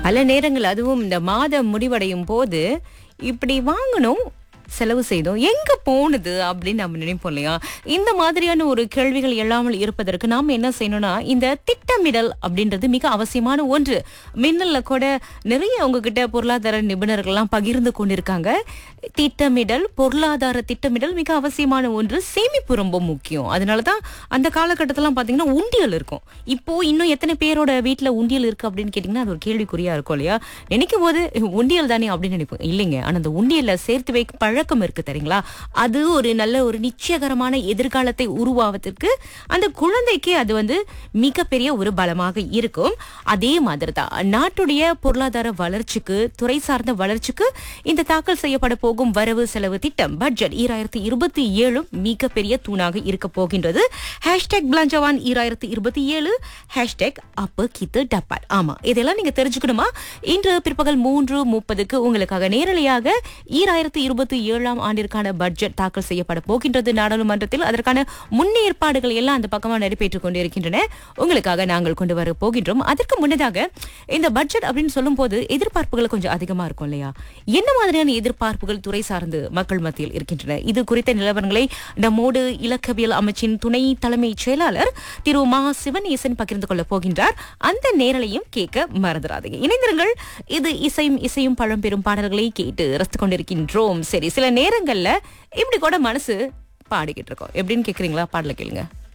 பல நேரங்கள் அதுவும் இந்த மாதம் முடிவடையும் போது இப்படி வாங்கணும் செலவு செய்தோம் எங்க போனது அப்படின்னு நம்ம நினைப்போம் இல்லையா இந்த மாதிரியான ஒரு கேள்விகள் இல்லாமல் இருப்பதற்கு நாம் என்ன செய்யணும்னா இந்த திட்டமிடல் அப்படின்றது மிக அவசியமான ஒன்று மின்னல்ல கூட நிறைய உங்ககிட்ட பொருளாதார நிபுணர்கள்லாம் பகிர்ந்து கொண்டிருக்காங்க திட்டமிடல் பொருளாதார திட்டமிடல் மிக அவசியமான ஒன்று சேமிப்பு ரொம்ப முக்கியம் அதனாலதான் அந்த காலகட்டத்திலாம் பாத்தீங்கன்னா உண்டியல் இருக்கும் இப்போ இன்னும் எத்தனை பேரோட வீட்ல உண்டியல் இருக்கு அப்படின்னு கேட்டீங்கன்னா அது ஒரு கேள்விக்குறியா இருக்கும் இல்லையா நினைக்கும் போது உண்டியல் தானே அப்படின்னு நினைப்போம் இல்லைங்க ஆனா அந்த உண்டியல்ல சேர்த்து வைக்க பழக்கம் இருக்கு தெரியுங்களா அது ஒரு நல்ல ஒரு நிச்சயகரமான எதிர்காலத்தை உருவாவதற்கு அந்த குழந்தைக்கு அது வந்து மிகப்பெரிய ஒரு பலமாக இருக்கும் அதே மாதிரி தான் நாட்டுடைய பொருளாதார வளர்ச்சிக்கு துறை சார்ந்த வளர்ச்சிக்கு இந்த தாக்கல் செய்யப்பட போகும் வரவு செலவு திட்டம் பட்ஜெட் ஈராயிரத்தி இருபத்தி ஏழும் மிகப்பெரிய தூணாக இருக்க போகின்றது ஹேஷ்டேக் பிளாஞ்சவான் ஈராயிரத்தி இருபத்தி ஏழு ஹேஷ்டேக் அப்ப கித்து டப்பாட் ஆமா இதெல்லாம் நீங்க தெரிஞ்சுக்கணுமா இன்று பிற்பகல் மூன்று முப்பதுக்கு உங்களுக்காக நேரலையாக ஈராயிரத்தி இருபத்தி ஏழாம் ஆண்டிற்கான பட்ஜெட் தாக்கல் செய்யப்பட போகின்றது நாடாளுமன்றத்தில் அதற்கான முன்னேற்பாடுகள் எல்லாம் அந்த பக்கமா நடைபெற்றுக் கொண்டிருக்கின்றன உங்களுக்காக நாங்கள் கொண்டு வர போகின்றோம் அதற்கு முன்னதாக இந்த பட்ஜெட் அப்படின்னு சொல்லும் போது எதிர்பார்ப்புகள் கொஞ்சம் அதிகமா இருக்கும் இல்லையா என்ன மாதிரியான எதிர்பார்ப்புகள் துறை சார்ந்து மக்கள் மத்தியில் இருக்கின்றன இது குறித்த நிலவரங்களை நம்மோடு இலக்கவியல் அமைச்சின் துணை தலைமைச் செயலாளர் திரு மா சிவனேசன் பகிர்ந்து கொள்ள போகின்றார் அந்த நேரலையும் கேட்க மறந்துடாதீங்க இணைந்திருங்கள் இது இசையும் இசையும் பழம்பெரும் பாடல்களை கேட்டு ரசித்துக் கொண்டிருக்கின்றோம் சரி சில நேரங்கள்ல இப்படி கூட மனசு பாடிக்கிட்டு இருக்கோம் எப்படின்னு கேக்குறீங்களா பாடல கேளுங்க